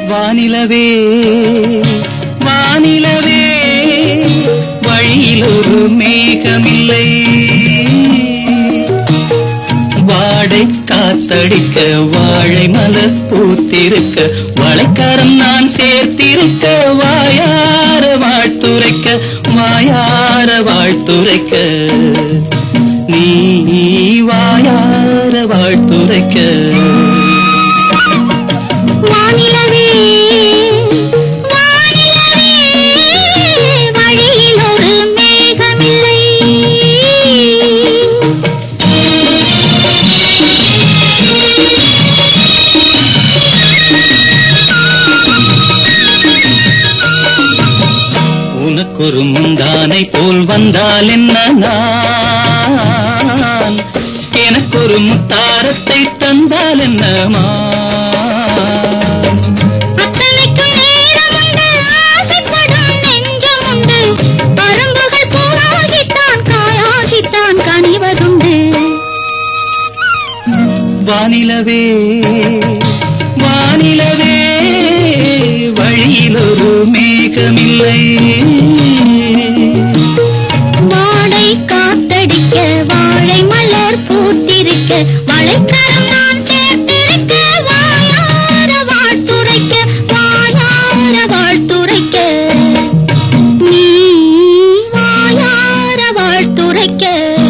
வானிலவே வானிலவே வழியில் ஒரு மேகமில்லை வாடை காத்தடிக்க வாழை மலர் பூத்திருக்க வளைக்கரம் நான் சேர்த்திருக்க வாயார வாழ்த்துரைக்க வாயார வாழ்த்துரைக்க நீ வாயார வாழ்த்துரைக்க வானிலவே வானிலவே வழியில் ஒரு மேகமில்லை உனக்கொரு முந்தானை போல் வந்தால் என்ன நான் எனக்கொரு முத்தாரத்தை தந்தால் என்னமா அத்தனைக்கும் நேரமுண்டு ஆசைப்படும் நெஞ்சமுண்டு பரும்புகள் பூவாகித்தான் காயாகித்தான் கனிவதுண்டு வானிலவே வானிலவே வழியில் ஒரு மேகமில்லை வாடை காத்தடிக்க வாழை மலர் பூத்திருக்க வளைக்கரம் நான் சேர்த்திருக்க வாயார வாழ்த்துரைக்க வாயார வாழ்த்துரைக்க நீ வாயார வாழ்த்துரைக்க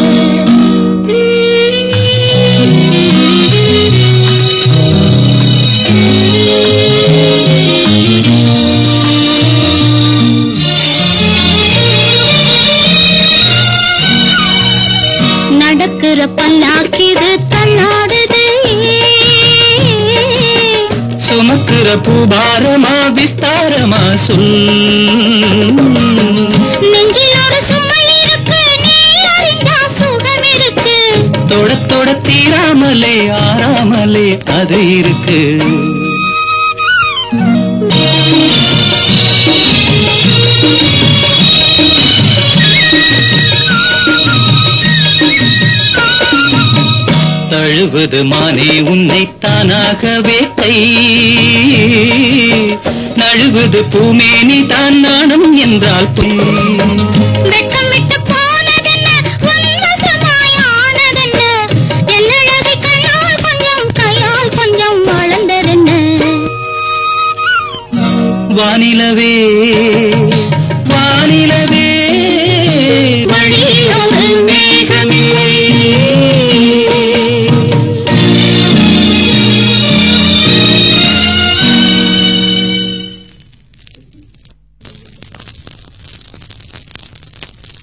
நடக்கிற பல்லாக்கிது தள்ளாடுது சுமக்கிற பூபாரமா விஸ்தாரமா சொல் நெஞ்சில் ஒரு சுமை இருக்கு நீ அறிந்தா சுகம் இருக்கு தொட தொட தீராமலே ஆறாமலே அது இருக்கு தழுவது மானே உன்னை தானாகவே கை நழுவது பூமேனி தான் நாணம் என்றால் பொய் வெட்கம் விட்டு போனதென்ன உன்வசமாய் ஆனதென்ன என்னழகை கையால் கொஞ்சம் கையால் கொஞ்சம் வளர்ந்ததென்ன வானிலவே